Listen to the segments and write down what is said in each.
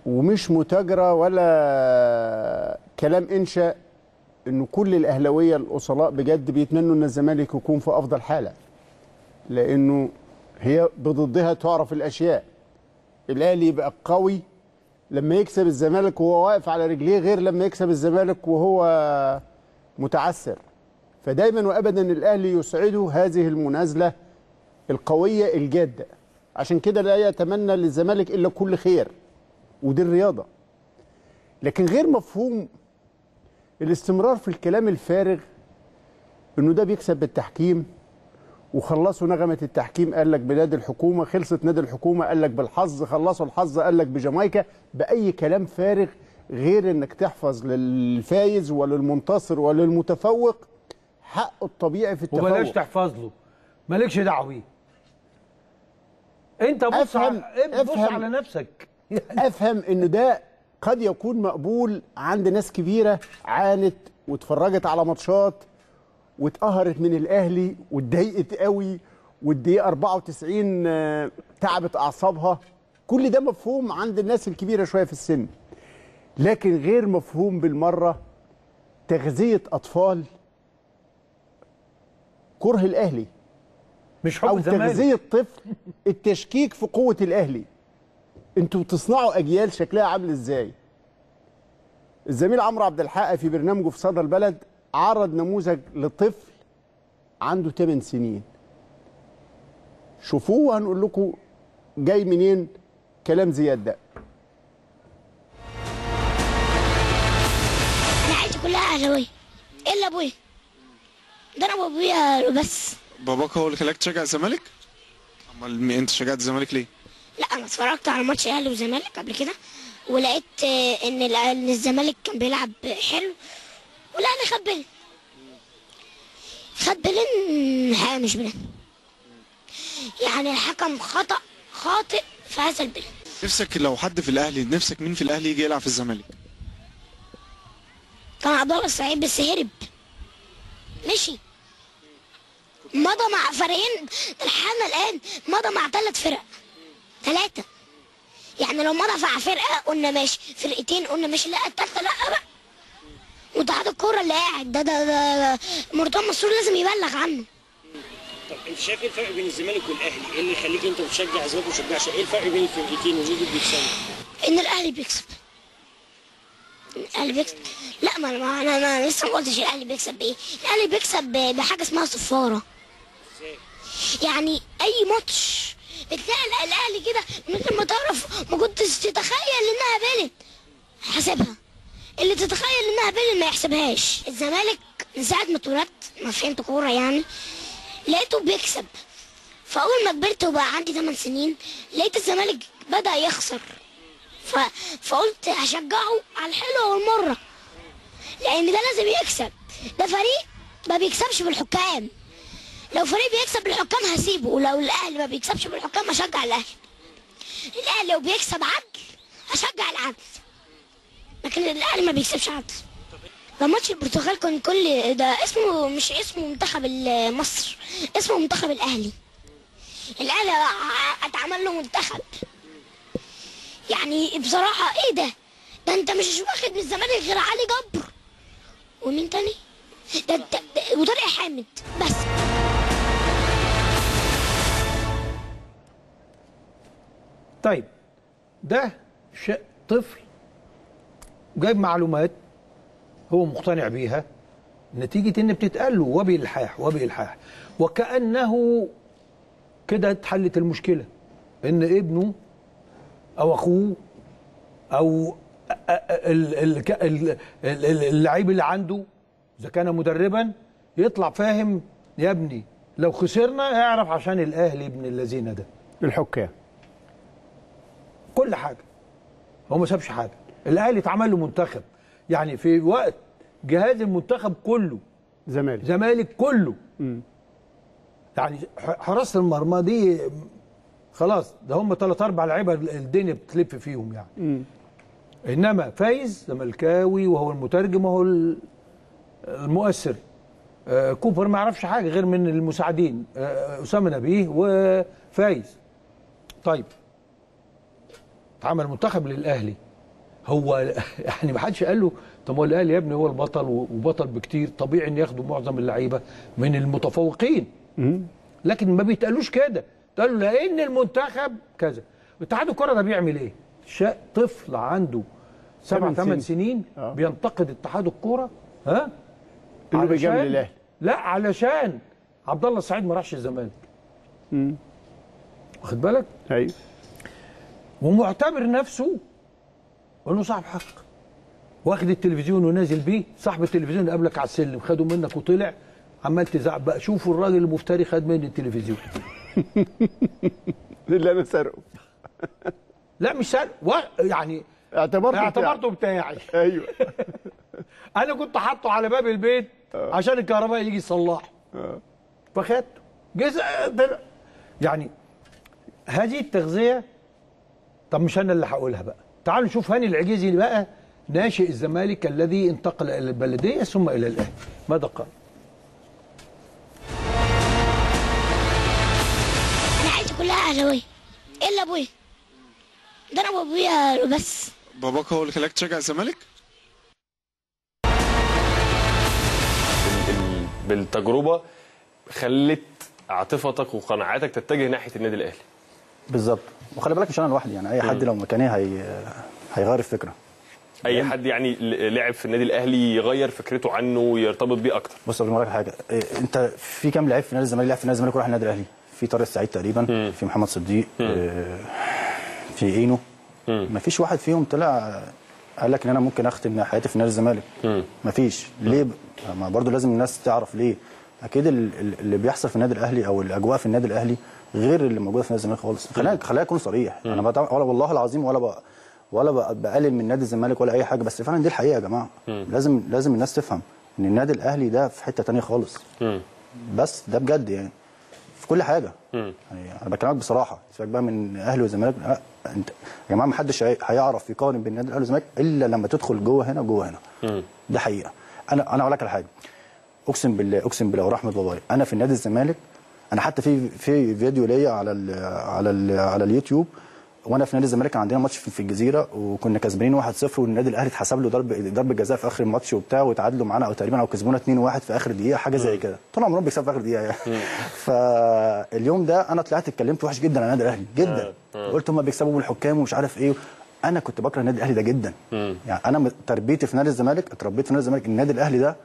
ومش متاجرة ولا كلام إنشاء إنه كل الأهلاوية الأصلاء بجد بيتمنوا إن الزمالك يكون في أفضل حالة لأنه هي بضدها تعرف الأشياء الأهلي يبقى قوي لما يكسب الزمالك وهو واقف على رجليه غير لما يكسب الزمالك وهو متعثر فدايما وابدا الاهلي يسعده هذه المنازله القويه الجاده عشان كده لا يتمنى للزمالك الا كل خير ودي الرياضه لكن غير مفهوم الاستمرار في الكلام الفارغ انه ده بيكسب بالتحكيم وخلصوا نغمه التحكيم قال لك بنادي الحكومه خلصت نادي الحكومه قال لك بالحظ خلصوا الحظ قال لك بجامايكا باي كلام فارغ غير انك تحفظ للفايز وللمنتصر وللمتفوق حقه الطبيعي في التفوق وبلاش تحفظ له مالكش دعوه بيه انت بص أفهم- على بص أفهم. على نفسك افهم ان ده قد يكون مقبول عند ناس كبيره عانت واتفرجت على ماتشات واتقهرت من الاهلي واتضايقت قوي والدقيقه 94 آه، تعبت اعصابها كل ده مفهوم عند الناس الكبيره شويه في السن لكن غير مفهوم بالمره تغذيه اطفال كره الاهلي مش حب او الزمالك تغذيه طفل التشكيك في قوه الاهلي انتوا بتصنعوا اجيال شكلها عامل ازاي الزميل عمرو عبد الحق في برنامجه في صدى البلد عرض نموذج لطفل عنده 8 سنين شوفوه وهنقول لكم جاي منين كلام زياد ده انا عيلتي كلها اهلاويه الا ابويا ده انا وابويا بس باباك هو اللي خلاك تشجع الزمالك؟ امال مي- انت شجعت الزمالك ليه؟ لا انا اتفرجت على ماتش الاهلي والزمالك قبل كده ولقيت آه، ان ال- ان الزمالك كان بيلعب حلو والاهلي خد بلن خد بلن الحقيقه مش بلن يعني الحكم خطا خاطئ في هذا البلن نفسك لو حد في الاهلي نفسك مين في الاهلي يجي يلعب في الزمالك؟ كان عبد الله السعيد بس هرب مشي مضى مع فريقين ده لحد الان مضى مع ثلاث فرق ثلاثة يعني لو مضى مع فرقة قلنا ماشي فرقتين قلنا ماشي لا التالتة لا بقى واتحاد الكورة اللي قاعد ده ده ده مرتضى منصور لازم يبلغ عنه طب انت شايف ايه الفرق بين الزمالك والاهلي؟ ايه اللي يخليك انت تشجع الزمالك وما تشجعش؟ ايه الفرق بين الفرقتين ومين اللي بيكسبوا؟ ان الاهلي بيكسب الاهلي بيكسب لا ما ما انا انا لسه ما قلتش الاهلي بيكسب بايه الاهلي بيكسب ب- بحاجه اسمها صفاره يعني اي ماتش بتلاقي الاهلي كده من غير ما تعرف ما كنتش تتخيل انها بلد حاسبها اللي تتخيل انها بلد ما يحسبهاش الزمالك من ساعه ما اتولدت ما فهمت كوره يعني لقيته بيكسب فاول ما كبرت وبقى عندي 8 سنين لقيت الزمالك بدا يخسر ف... فقلت هشجعه على الحلوه والمره لان ده لازم يكسب ده فريق ما بيكسبش بالحكام لو فريق بيكسب بالحكام هسيبه ولو الاهلي ما بيكسبش بالحكام هشجع الاهلي الاهلي لو بيكسب عدل هشجع العدل لكن الاهلي ما بيكسبش عدل ده ماتش البرتغال كان كل ده اسمه مش اسمه منتخب ال- مصر اسمه منتخب الاهلي الاهلي ع- اتعمل له منتخب يعني بصراحة ايه ده؟ ده انت مش واخد من الزمالك غير علي جبر ومين تاني؟ ده ده ده- وطارق حامد بس طيب ده ش... طفل جايب معلومات هو مقتنع بيها نتيجة ان بتتقال له وبإلحاح وبإلحاح وكأنه كده اتحلت المشكلة ان ابنه او اخوه او أ- أ- ال- ال- ال- ال- اللعيب اللي عنده اذا كان مدربا يطلع فاهم يا ابني لو خسرنا اعرف عشان الاهلي ابن الذين ده الحكام كل حاجه هو ما سابش حاجه الاهلي اتعمل له منتخب يعني في وقت جهاز المنتخب كله زمالك زمالك كله يعني ح- حراسه المرمى دي خلاص ده هم ثلاث اربع لعيبه الدنيا بتلف فيهم يعني انما فايز زملكاوي وهو المترجم وهو ال- المؤثر آه، كوبر ما يعرفش حاجه غير من المساعدين آه، اسامه نبيه وفايز طيب اتعمل منتخب للاهلي هو يعني ما حدش قال له طب هو الاهلي يا ابني هو البطل وبطل بكتير طبيعي ان ياخدوا معظم اللعيبه من المتفوقين لكن ما بيتقالوش كده قالوا لان المنتخب كذا اتحاد الكره ده بيعمل ايه؟ شا طفل عنده سبع ثمان ثمان سنين. سنين آه. بينتقد اتحاد الكوره ها؟ إنه بيجامل علشان- الأهلي. لا علشان عبد الله السعيد ما راحش الزمالك واخد بالك؟ ايوه ومعتبر نفسه انه صاحب حق واخد التلفزيون ونازل بيه صاحب التلفزيون اللي قبلك على السلم خده منك وطلع عمال تزعق بقى شوفوا الراجل المفتري خد مني التلفزيون اللي انا سرقه لا مش سهل و... يعني اعتبرته اعتبرته بتاعي بتاعي. ايوه انا كنت حاطه على باب البيت عشان الكهرباء يجي يصلحه فخدته جزء طلع. يعني هذه التغذيه طب مش انا اللي هقولها بقى تعالوا نشوف هاني العجيزي بقى ناشئ الزمالك الذي انتقل الى البلديه ثم الى الاهلي ماذا قال؟ انا عيلتي كلها اهلاويه الا ابويا ده انا وابويا بس باباك هو اللي خلاك تشجع الزمالك ال- بالتجربه خلت عاطفتك وقناعاتك تتجه ناحيه النادي الاهلي بالظبط وخلي بالك مش انا لوحدي يعني اي حد لو مكاني هي هيغير الفكره اي حد يعني ل- لعب في النادي الاهلي يغير فكرته عنه ويرتبط بيه اكتر بص قبل ما أقول لك حاجه إيه، انت في كام لعيب في نادي الزمالك لعب في نادي الزمالك وراح النادي الاهلي في طارق السعيد تقريبا في محمد صديق آه، في اينو ما فيش واحد فيهم طلع قال لك ان انا ممكن اختم حياتي في نادي الزمالك ما فيش ليه ب- ما برضو لازم الناس تعرف ليه اكيد ال- ال- اللي بيحصل في النادي الاهلي او الاجواء في النادي الاهلي غير اللي موجوده في نادي الزمالك خالص خلينا خلينا اكون صريح انا بتع- ولا والله العظيم ولا بقى ولا بقى- بقلل من نادي الزمالك ولا اي حاجه بس فعلا دي الحقيقه يا جماعه لازم لازم الناس تفهم ان النادي الاهلي ده في حته تانية خالص بس ده بجد يعني في كل حاجه يعني انا بكلمك بصراحه سيبك بقى من اهلي والزمالك لا، انت يا جماعه ما حدش هي- هيعرف يقارن بين النادي الاهلي والزمالك الا لما تدخل جوه هنا جوه هنا ده حقيقه انا انا اقول لك على حاجه اقسم بالله اقسم بالله ورحمه بابايا انا في نادي الزمالك انا حتى في في فيديو ليا على ال على ال على اليوتيوب وانا في نادي الزمالك كان عندنا ماتش في في الجزيره وكنا كسبانين 1-0 والنادي الاهلي اتحسب له ضرب ضرب جزاء في اخر الماتش وبتاع وتعادلوا معانا او تقريبا او كسبونا 2-1 في اخر دقيقه حاجه زي كده طول عمرهم بيكسبوا في اخر دقيقه يعني فاليوم ده انا طلعت اتكلمت وحش جدا عن النادي الاهلي جدا قلت هم بيكسبوا بالحكام ومش عارف ايه انا كنت بكره النادي الاهلي ده جدا يعني انا م- تربيتي في نادي الزمالك اتربيت في نادي الزمالك النادي الاهلي ده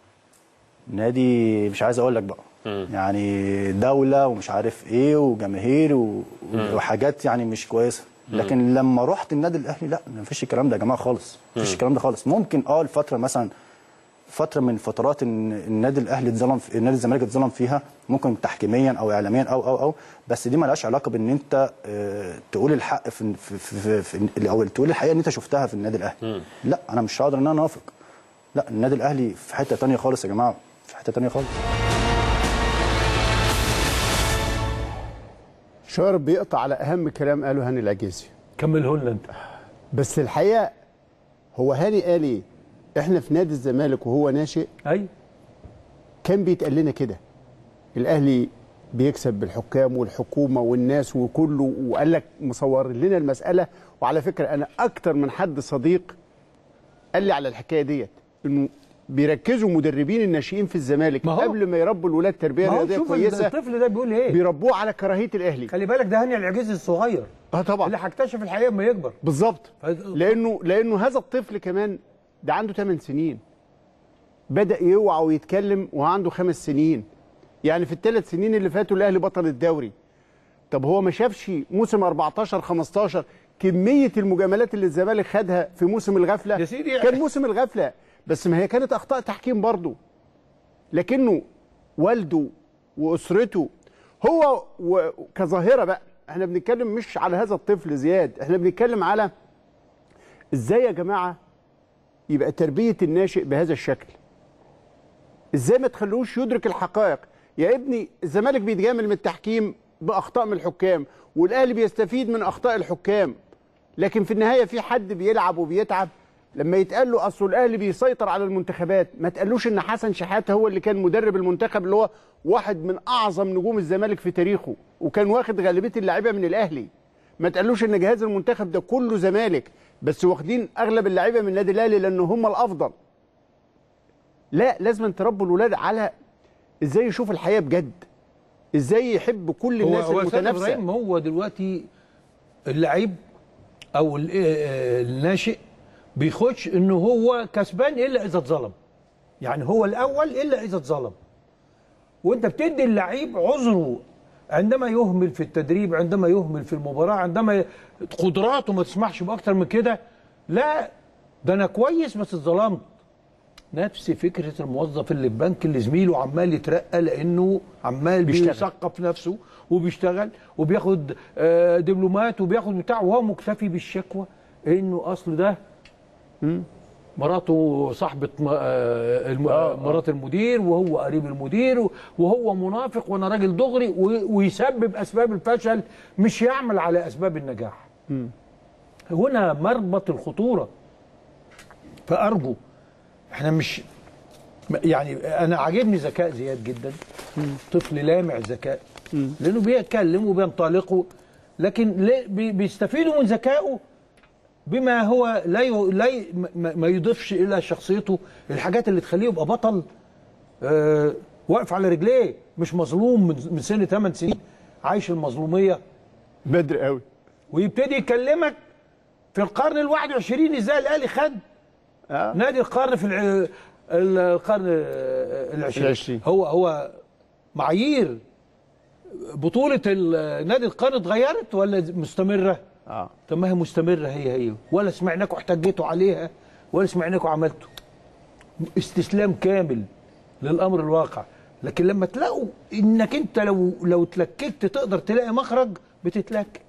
نادي مش عايز اقول لك بقى يعني دوله ومش عارف ايه وجماهير و... وحاجات يعني مش كويسه لكن لما رحت النادي الاهلي لا ما فيش الكلام ده يا جماعه خالص ما فيش الكلام ده خالص ممكن اه الفتره مثلا فتره من فترات ان النادي الاهلي اتظلم في- النادي الزمالك اتظلم فيها ممكن تحكيميا او اعلاميا او او او بس دي مالهاش علاقه بان انت آه، تقول الحق في في, في, في, في او تقول الحقيقه ان انت شفتها في النادي الاهلي لا انا مش هقدر ان انا اوافق لا النادي الاهلي في حته تانية خالص يا جماعه في حته تانية خالص شارب بيقطع على اهم كلام قاله هاني العجيزي كمله لنا انت بس الحقيقه هو هاني قال ايه احنا في نادي الزمالك وهو ناشئ ايوه كان بيتقال لنا كده الاهلي بيكسب بالحكام والحكومه والناس وكله وقال لك مصور لنا المساله وعلى فكره انا اكتر من حد صديق قال لي على الحكايه ديت انه بيركزوا مدربين الناشئين في الزمالك ما هو- قبل ما يربوا الولاد تربيه ما هو رياضيه شوف كويسه الطفل ده بيقول ايه بيربوه على كراهيه الاهلي خلي بالك ده هاني العجيزي الصغير اه طبعا اللي هيكتشف الحقيقه لما يكبر بالظبط ف- لانه لانه هذا الطفل كمان ده عنده 8 سنين بدا يوعى ويتكلم وعنده خمس سنين يعني في الثلاث سنين اللي فاتوا الاهلي بطل الدوري طب هو ما شافش موسم 14 15 كميه المجاملات اللي الزمالك خدها في موسم الغفله يا سيدي. كان موسم الغفله بس ما هي كانت اخطاء تحكيم برضه لكنه والده واسرته هو و- كظاهره بقى احنا بنتكلم مش على هذا الطفل زياد احنا بنتكلم على ازاي يا جماعه يبقى تربيه الناشئ بهذا الشكل ازاي ما تخلوش يدرك الحقائق يا ابني الزمالك بيتجامل من التحكيم باخطاء من الحكام والاهلي بيستفيد من اخطاء الحكام لكن في النهايه في حد بيلعب وبيتعب لما يتقال له اصل الاهلي بيسيطر على المنتخبات ما تقالوش ان حسن شحاته هو اللي كان مدرب المنتخب اللي هو واحد من اعظم نجوم الزمالك في تاريخه وكان واخد غالبيه اللعيبه من الاهلي ما تقالوش ان جهاز المنتخب ده كله زمالك بس واخدين اغلب اللعيبه من النادي الاهلي لان هم الافضل لا لازم تربوا الولاد على ازاي يشوف الحياه بجد ازاي يحب كل هو الناس هو أستاذ المتنافسه إبراهيم هو دلوقتي اللعيب او ال- آه، الناشئ بيخش انه هو كسبان الا اذا اتظلم يعني هو الاول الا اذا اتظلم وانت بتدي اللعيب عذره عندما يهمل في التدريب عندما يهمل في المباراه عندما ي- قدراته ما تسمحش باكتر من كده لا ده انا كويس بس اتظلمت نفس فكره الموظف اللي في بنك اللي زميله عمال يترقى لانه عمال بيشتغل. بيثقف نفسه وبيشتغل وبياخد آه، دبلومات وبياخد بتاع وهو مكتفي بالشكوى انه اصل ده مراته صاحبة م- آه، الم- مرات المدير وهو قريب المدير وهو منافق وانا راجل دغري و- ويسبب اسباب الفشل مش يعمل على اسباب النجاح. هنا مربط الخطورة فأرجو احنا مش يعني انا عاجبني ذكاء زياد جدا طفل لامع ذكاء لانه بيتكلم وبينطلق لكن ليه- بي- بيستفيدوا من ذكائه بما هو لا ي... لا ي... ما ما يضيفش الى شخصيته الحاجات اللي تخليه يبقى بطل آه واقف على رجليه مش مظلوم من, من سن 8 سنين عايش المظلوميه بدري قوي ويبتدي يكلمك في القرن ال 21 ازاي الاهلي خد آه. نادي القرن في الع... القرن العشرين العشرين. هو هو معايير بطولة ال- نادي القرن اتغيرت ولا مستمرة؟ اه طب ما هي مستمرة هي هي ولا سمعناكم احتجيتوا عليها ولا سمعناكم عملتوا استسلام كامل للأمر الواقع لكن لما تلاقوا انك انت لو لو اتلككت تقدر تلاقي مخرج بتتلكك